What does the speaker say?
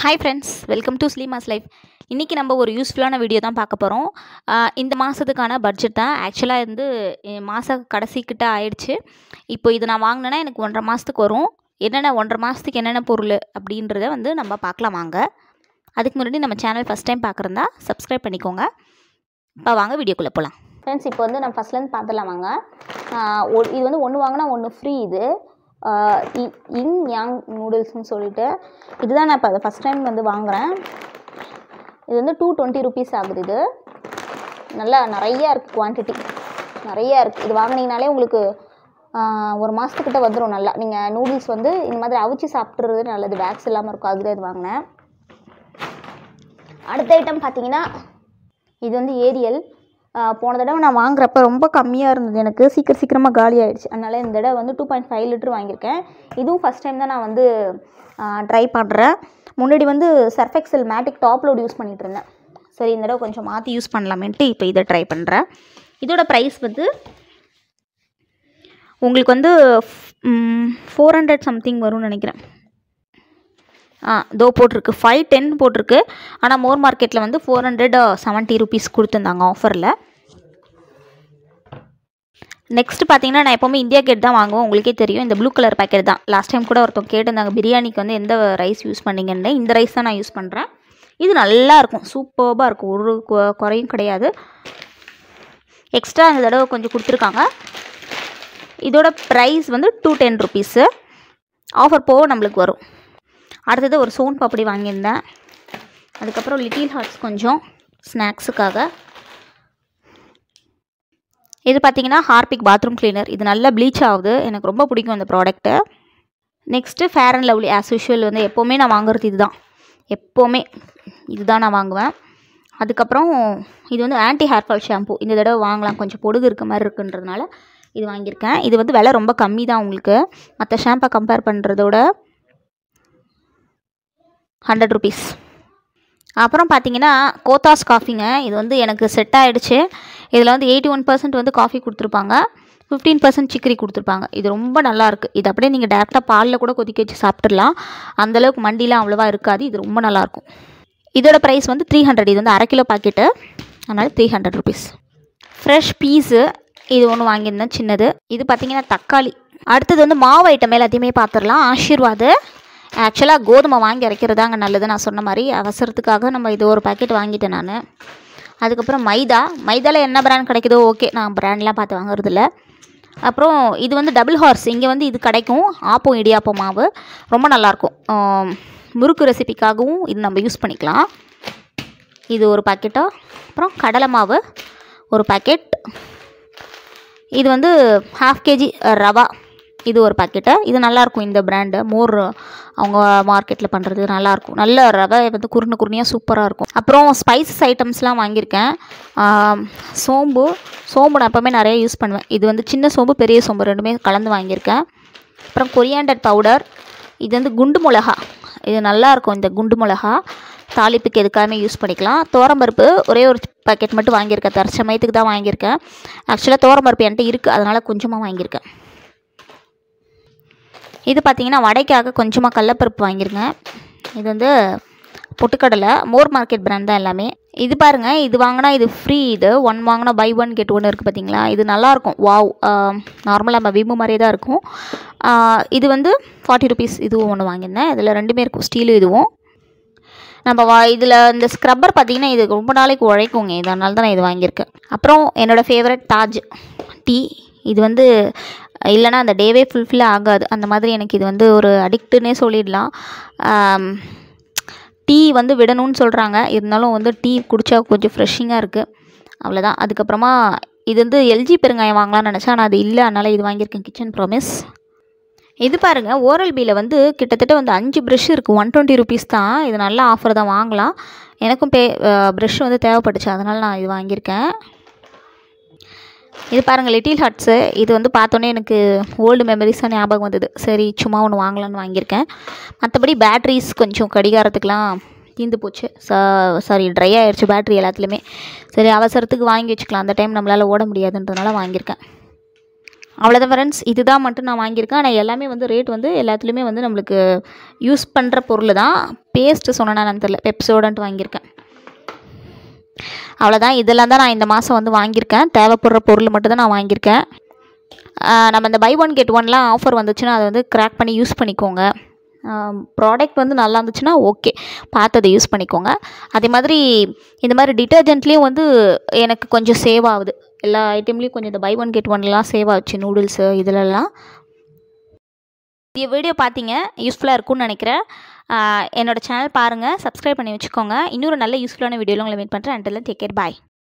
hi friends welcome to ஸ்லீமாஸ் life இன்றைக்கி நம்ம ஒரு யூஸ்ஃபுல்லான வீடியோ தான் பார்க்க போகிறோம் இந்த மாதத்துக்கான பட்ஜெட் தான் ஆக்சுவலாக வந்து மாத கடைசிக்கிட்ட ஆயிடுச்சு இப்போ இது நான் வாங்கினேன்னா எனக்கு ஒன்றரை மாதத்துக்கு வரும் என்னென்ன ஒன்றரை மாதத்துக்கு என்னென்ன பொருள் அப்படின்றத வந்து நம்ம பார்க்கலாம் வாங்க அதுக்கு முன்னாடி நம்ம சேனல் ஃபஸ்ட் டைம் பார்க்குறதா சப்ஸ்கிரைப் பண்ணிக்கோங்க இப்போ வாங்க வீடியோக்குள்ளே போகலாம் ஃப்ரெண்ட்ஸ் இப்போ வந்து நான் ஃபஸ்ட்லேருந்து பார்த்துலாம் வாங்க ஆஹ் ஒ- இது வந்து ஒன்று வாங்கினா ஒன்று ஃப்ரீ இது ஆஹ் இ- இன் யாங் நூடுல்ஸ்னு சொல்லிட்டு இதுதான் நான் இப்போ அதை ஃபஸ்ட் டைம் வந்து வாங்குகிறேன் இது வந்து டூ டுவெண்ட்டி ருபீஸ் ஆகுது இது நல்லா நிறையா இருக்குது குவான்டிட்டி நிறையா இருக்குது இது வாங்குனீங்கனாலே உங்களுக்கு ஆஹ் ஒரு மாதத்துக்கிட்ட வந்துடும் நல்லா நீங்கள் நூடுல்ஸ் வந்து இந்த மாதிரி அவிச்சு சாப்பிட்றது நல்லது வேக்ஸ் இல்லாமல் இருக்கும் அதுதான் இது வாங்கினேன் அடுத்த ஐட்டம் பார்த்தீங்கன்னா இது வந்து ஏரியல் ஆஹ் போன தடவை நான் வாங்குறப்ப ரொம்ப கம்மியாக இருந்தது எனக்கு சீக்கிரம் சீக்கிரமாக காலி ஆயிடுச்சு அதனால் இந்த தடவை வந்து டூ பாயிண்ட் ஃபைவ் லிட்டர் வாங்கியிருக்கேன் இதுவும் ஃபஸ்ட் டைம் தான் நான் வந்து ட்ரை பண்ணுறேன் முன்னாடி வந்து Surf Excel matic top load use பண்ணிகிட்டு இருந்தேன் சரி இந்த தடவை கொஞ்சம் மாற்றி யூஸ் பண்ணலாமேன்ட்டு இப்போ இதை ட்ரை பண்ணுறேன் இதோட ப்ரைஸ் வந்து உங்களுக்கு வந்து ஃபோர் ஹண்ட்ரட் சம்திங் வரும்னு நினைக்கிறேன் ஆ தோ போட்டிருக்கு ஃபைவ் டென் போட்டிருக்கு ஆனால் மோர் மார்க்கெட்டில் வந்து ஃபோர் ஹண்ட்ரட் செவன்ட்டி ருபீஸ் கொடுத்துருந்தாங்க ஆஃபரில் நெக்ஸ்ட் பார்த்தீங்கன்னா நான் எப்போவுமே இந்தியா கேட் தான் வாங்குவேன் உங்களுக்கே தெரியும் இந்த ப்ளூ கலர் பேக்கெட் தான் லாஸ்ட் டைம் கூட ஒருத்தவங்க கேட்டிருந்தாங்க பிரியாணிக்கு வந்து எந்த ரைஸ் யூஸ் பண்ணீங்கன்னு இந்த ரைஸ் தான் நான் யூஸ் பண்ணுறேன் இது நல்லா இருக்கும் சூப்பர்பாக இருக்கும் ஒரு கொ- குறையும் கிடையாது எக்ஸ்ட்ரா இந்த தடவை கொஞ்சம் கொடுத்துருக்காங்க இதோட ப்ரைஸ் வந்து டூ டென் ருபீஸு ஆஃபர் போக நம்மளுக்கு வரும் அடுத்தது ஒரு சோன் பாப்படி வாங்கியிருந்தேன் அதுக்கப்புறம் லிட்டில் ஹார்ட்ஸ் கொஞ்சம் ஸ்நாக்ஸுக்காக இது பார்த்தீங்கன்னா ஹார்பிக் பாத்ரூம் கிளீனர் இது நல்லா ப்ளீச் ஆகுது எனக்கு ரொம்ப பிடிக்கும் இந்த product next fair and lovely as usual வந்து எப்போவுமே நான் வாங்குறது இதுதான் எப்போவுமே இதுதான் நான் வாங்குவேன் அதுக்கப்புறம் இது வந்து ஆன்டி ஹேர் ஃபால் ஷாம்பு இந்த தடவை வாங்கலாம் கொஞ்சம் பொடுகு இருக்க மாதிரி இருக்குன்றதுனால இது வாங்கியிருக்கேன் இது வந்து விலை ரொம்ப கம்மி தான் உங்களுக்கு மற்ற ஷாம்பை கம்பேர் பண்ணுறதோட ஹண்ட்ரட் ருபீஸ் அப்புறம் பார்த்தீங்கன்னா கோத்தாஸ் காஃபிங்க இது வந்து எனக்கு செட் ஆகிடுச்சு இதில் வந்து எயிட்டி ஒன் பர்சன்ட் வந்து காஃபி கொடுத்துருப்பாங்க ஃபிஃப்டீன் பர்சன்ட் சிக்கரி கொடுத்துருப்பாங்க இது ரொம்ப நல்லா இருக்குது இது அப்படியே நீங்கள் டேரெக்டாக பாலில் கூட கொதிக்க வச்சு சாப்பிட்றலாம் அந்தளவுக்கு மண்டிலாம் அவ்வளோவா இருக்காது இது ரொம்ப நல்லாயிருக்கும் இதோட ப்ரைஸ் வந்து த்ரீ ஹண்ட்ரட் இது வந்து அரை கிலோ பாக்கெட்டு அதனால் three hundred rupees fresh piece இது ஒன்று வாங்கியிருந்தேன் சின்னது இது பார்த்தீங்கன்னா தக்காளி அடுத்தது வந்து மாவு ஐட்டம் எல்லாத்தையுமே பார்த்துடலாம் ஆஷீர்வாது ஆக்சுவலாக கோதுமை வாங்கி அரைக்கிறதாங்க நல்லது நான் சொன்ன மாதிரி அவசரத்துக்காக நம்ம இது ஒரு பாக்கெட் வாங்கிட்டேன் நான் அதுக்கப்புறம் மைதா மைதாவில் என்ன பிராண்ட் கிடைக்குதோ ஓகே நான் பிராண்ட்லாம் பார்த்து வாங்குறதில்ல அப்புறம் இது வந்து டபுள் ஹார்ஸ் இங்கே வந்து இது கிடைக்கும் ஆப்பம் இடியாப்பம் மாவு ரொம்ப நல்லாயிருக்கும் ஆம், முறுக்கு ரெசிபிக்காகவும் இது நம்ம யூஸ் பண்ணிக்கலாம் இது ஒரு பாக்கெட்டா அப்புறம் கடலை மாவு ஒரு பாக்கெட் இது வந்து ஹாஃப் கேஜி ரவா இது ஒரு பாக்கெட்டு இது நல்லாயிருக்கும் இந்த பிராண்டு மோர் அவங்க மார்க்கெட்டில் பண்ணுறது நல்லாயிருக்கும் நல்ல ரவை வந்து குருணை குருணையாக சூப்பராக இருக்கும் அப்புறம் ஸ்பைசஸ் ஐட்டம்ஸ்லாம் வாங்கியிருக்கேன் ஆம், சோம்பு சோம்பு நான் எப்போவுமே நிறைய யூஸ் பண்ணுவேன் இது வந்து சின்ன சோம்பு பெரிய சோம்பு ரெண்டுமே கலந்து வாங்கியிருக்கேன் அப்புறம் கொரியாண்டர் பவுடர் இது வந்து குண்டு மிளகா இது நல்லாயிருக்கும் இந்த குண்டு மிளகா தாளிப்புக்கு எதுக்காகவே யூஸ் பண்ணிக்கலாம் தோரம்பருப்பு ஒரே ஒரு பாக்கெட் மட்டும் வாங்கியிருக்கேன் தற்சமயத்துக்கு தான் வாங்கியிருக்கேன் ஆக்சுவலாக தோரம்பருப்பு என்கிட்ட இருக்குது அதனால் கொஞ்சமாக வாங்கியிருக்கேன் இது பார்த்தீங்கன்னா வடைக்காக கொஞ்சமாக கடலப்பருப்பு வாங்கிருங்க இது வந்து பொட்டுக்கடலை மோர் மார்க்கெட் பிராண்ட் தான் எல்லாமே இது பாருங்கள் இது வாங்கினா இது ஃப்ரீ இது ஒன் வாங்கினா பை ஒன் கெட் ஒன்று இருக்குது பார்த்தீங்களா இது நல்லாயிருக்கும் வாவ் நார்மலாக நம்ம விம்மு மாதிரியே தான் இருக்கும் ஆஹ் இது வந்து ஃபார்ட்டி ருபீஸ் இதுவும் ஒன்று வாங்கியிருந்தேன் இதில் ரெண்டுமே இருக்கும் ஸ்டீலு இதுவும் நம்ம வா இதில் இந்த ஸ்க்ரப்பர் பார்த்தீங்கன்னா இது ரொம்ப நாளைக்கு உழைக்குங்க இது அதனால தான் நான் இது வாங்கியிருக்கேன் அப்புறம் என்னோடய ஃபேவரட் தாஜ் டீ இது வந்து இல்லைன்னா அந்த டேவே ஃபுல்ஃபில் ஆகாது அந்த மாதிரி எனக்கு இது வந்து ஒரு அடிக்ட்டுன்னே சொல்லிடலாம் ஆம், டீ வந்து விடணும்னு சொல்கிறாங்க இருந்தாலும் வந்து டீ குடித்தா கொஞ்சம் ஃப்ரெஷ்ஷிங்காக இருக்குது அவ்வளோதான் அதுக்கப்புறமா இது வந்து எல்ஜி பெருங்காயம் வாங்கலாம்னு நினச்சேன் ஆனால் அது இல்லை அதனால் இது வாங்கியிருக்கேன் கிச்சன் ப்ராமிஸ் இது பாருங்கள் ஓரல் பியில் வந்து கிட்டத்தட்ட வந்து அஞ்சு ப்ரஷ் இருக்குது ஒன் டுவெண்ட்டி ருபீஸ் தான் இது நல்ல ஆஃபர் தான் வாங்கலாம் எனக்கும் பே ப்ரஷ் வந்து தேவைப்பட்டுச்சு அதனால் நான் இது வாங்கியிருக்கேன் இது பாருங்கள் லிட்டில் ஹார்ட்ஸு இது வந்து பார்த்தோன்னே எனக்கு ஓல்டு மெமரிஸாக ஞாபகம் வந்தது சரி சும்மா ஒன்று வாங்கலாம்னு வாங்கியிருக்கேன் மற்றபடி பேட்ரிஸ் கொஞ்சம் கடிகாரத்துக்கெலாம் தீந்து போச்சு சா சாரி ட்ரை ஆயிடுச்சு பேட்ரி எல்லாத்துலேயுமே சரி அவசரத்துக்கு வாங்கி வச்சுக்கலாம் அந்த டைம் நம்மளால் ஓட முடியாதுன்றதுனால வாங்கியிருக்கேன் அவ்வளோதான் ஃப்ரெண்ட்ஸ் இதுதான் மட்டும் நான் வாங்கியிருக்கேன் ஆனால் எல்லாமே வந்து ரேட் வந்து எல்லாத்துலேயுமே வந்து நம்மளுக்கு யூஸ் பண்ணுற பொருள் தான் பேஸ்ட்டு சொன்னேன்னா நான் தெரில பெப்சோடன்ட்டு வாங்கியிருக்கேன் அவ்வளோதான் இதெல்லாம் தான் நான் இந்த மாதம் வந்து வாங்கியிருக்கேன் தேவைப்படுற பொருள் மட்டும் தான் நான் வாங்கியிருக்கேன் ஆஹ் நம்ம இந்த பை ஒன் கெட் ஒன்லாம் ஆஃபர் வந்துச்சுன்னா அதை வந்து கிராக் பண்ணி யூஸ் பண்ணிக்கோங்க ப்ராடக்ட் வந்து நல்லா இருந்துச்சுன்னா ஓகே பார்த்து அதை யூஸ் பண்ணிக்கோங்க அதே மாதிரி இந்த மாதிரி டிட்டர்ஜென்ட்லேயும் வந்து எனக்கு கொஞ்சம் சேவ் ஆகுது எல்லா ஐட்டம்லேயும் கொஞ்சம் இந்த பை ஒன் கெட் ஒன்லாம் சேவ் ஆச்சு நூடுல்ஸு இதிலெல்லாம் இந்த வீடியோ பார்த்தீங்க யூஸ்ஃபுல்லாக இருக்கும்னு நினைக்கிறேன் ஆஹ் என்னோட சேனல் பாருங்கள் சப்ஸ்கிரைப் பண்ணி வச்சுக்கோங்க இன்னொரு நல்ல யூஸ்ஃபுல்லான வீடியோவில் உங்களை மீட் பண்ணுறேன் அண்டெல்லாம் டேக் கேர் பாய்